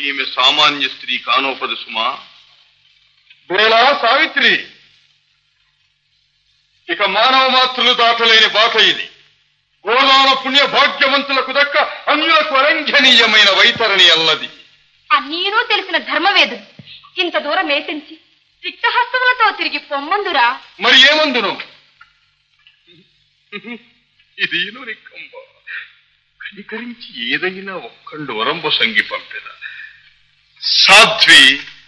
ఈమె సామాన్య స్త్రీ కానోపదు సుమా బేలా సావిత్రి ఇక మానవ మాత్రులు దాటలేని బాట ఇది గోదాన పుణ్య భాగ్యవంతులకు దక్క అన్యులకు అరంఘనీయమైన వైతరణి అల్లది అన్నీనూ తెలిసిన ధర్మవేదుడు ఇంత దూరం ఏతించి తిక్తహస్తములతో తిరిగి పొమ్మందురా మరి ఏమందును ఇది నిక్కంబ కనికరించి ఏదైనా ఒక్కళ్ళు వరంబ సంగి పంపిన సాధ్వి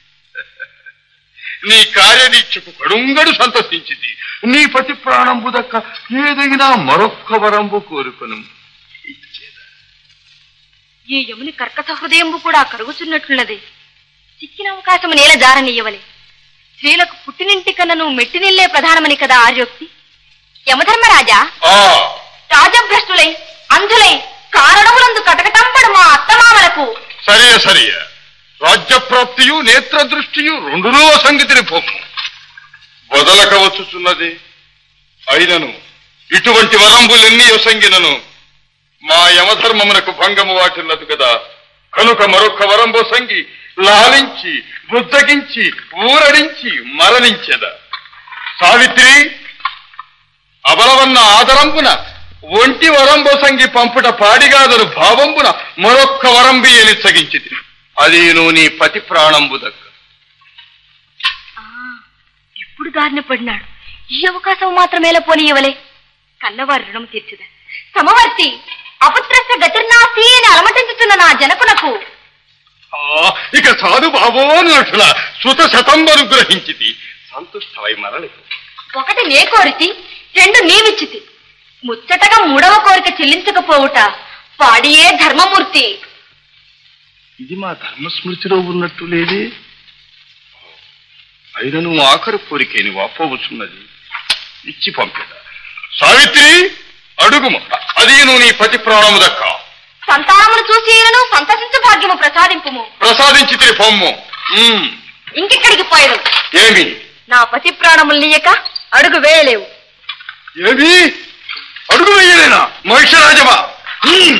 నీ కార్యదీక్షకు కడుంగడు సంతసించింది నీ పతి ప్రాణంబు దక్క ఏదైనా మరొక్క వరంబు కోరుకును ఇచ్చేదా ఈ యముని కర్కశ హృదయంబు కూడా కరుగుచున్నట్లున్నది చిక్కిన అవకాశము నేల జారనీయవలే స్త్రీలకు పుట్టినింటి కన్నను మెట్టినిల్లే ప్రధానమని కదా ఆర్యోక్తి యమధర్మరాజా ఆ రాజభ్రష్టులై అంధులై కారణములందు కటకటంపడు మా అత్తమామలకు సరే సరే రాజ్యప్రాప్తియు నేత్ర దృష్టియు రెండునూ సంగతిని పొమ్ము వదలక వచ్చుచున్నది అయినను ఇటువంటి వరంబులెన్ని యొసంగినను మా యమధర్మమునకు భంగము వాటిల్లదు కదా కనుక మరొక్క వరంబు సంగి లాలించి బుద్ధగించి ఊరడించి మరణించెద సావిత్రి అబలవన్న ఆదరంబున ఒంటి వరంబొసంగి పంపుట పాడిగాదను భావంబున మరొక్క వరంబి ఎనిచ్చగించితి అదేను నీ పతి ప్రాణంబు దక్క ఇప్పుడు దారిన పడినాడు ఈ అవకాశం మాత్రమేలా పోనీయవలే కన్నవారి రుణం తీర్చుదా సమవర్తి అపుత్రస్య గతిర్నాసి అని అలమటించుతున్న నా జనకునకు ఆ, ఇక సాధు బాబోనటుల సుత శతంబను గ్రహించితి సంతుష్టమై మరలి ఒకటి నే కోరితి రెండు నీవిచ్చితి ముచ్చటగా మూడవ కోరిక చెల్లించకపోవుట పాడియే ధర్మమూర్తి ఇది మా ధర్మస్మృతిలో ఉన్నట్టు లేదే అయినను ఆఖరు కోరికేని వాపోవచ్చున్నది ఇచ్చి పంపిద సావిత్రి అడుగుము అది నువ్వు నీ పతి ప్రాణము దక్క సంతానమును చూసి ఈయనను సంతసించు భాగ్యము ప్రసాదింపుము ప్రసాదించి తిరి పొమ్ము ఉమ్, ఇంకెక్కడికి పోయదు ఏమి నా పతి ప్రాణములు నీయక అడుగు వేయలేవు ఏమి అడుగు వెయ్యలేనా మహిషరాజమా ఉమ్.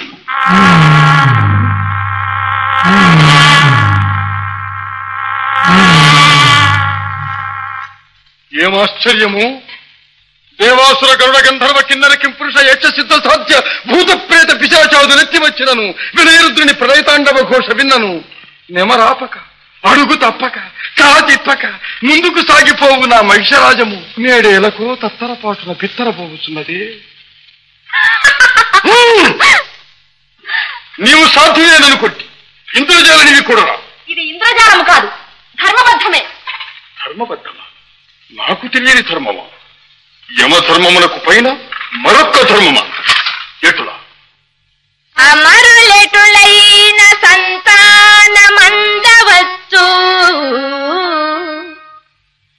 ఏమాశ్చర్యము దేవాసుర గరుడ గంధర్వ కిన్నర కింపురుష యక్ష సిద్ధ సాధ్య భూత ప్రేత పిశాచాదు నెత్తి వచ్చినను వినయరుద్రుని ప్రళయతాండవ ఘోష విన్నను నెమరాపక అడుగు తప్పక కా తిప్పక ముందుకు సాగిపోవు నా మహిషరాజము నేడేలకు తత్తరపాటున పిత్తరపోవచ్చున్నది హ్మ్. నీవు సాధ్యమేనను కొట్టి ఇంద్రజాలనివి కూడా ఇది ఇంద్రజాలము కాదు ధర్మబద్ధమే ధర్మబద్ధమా నాకు తెలియని ధర్మమా యమధర్మమునకు పైన మరొక్క ధర్మమా ఎటులా అమరులెటుల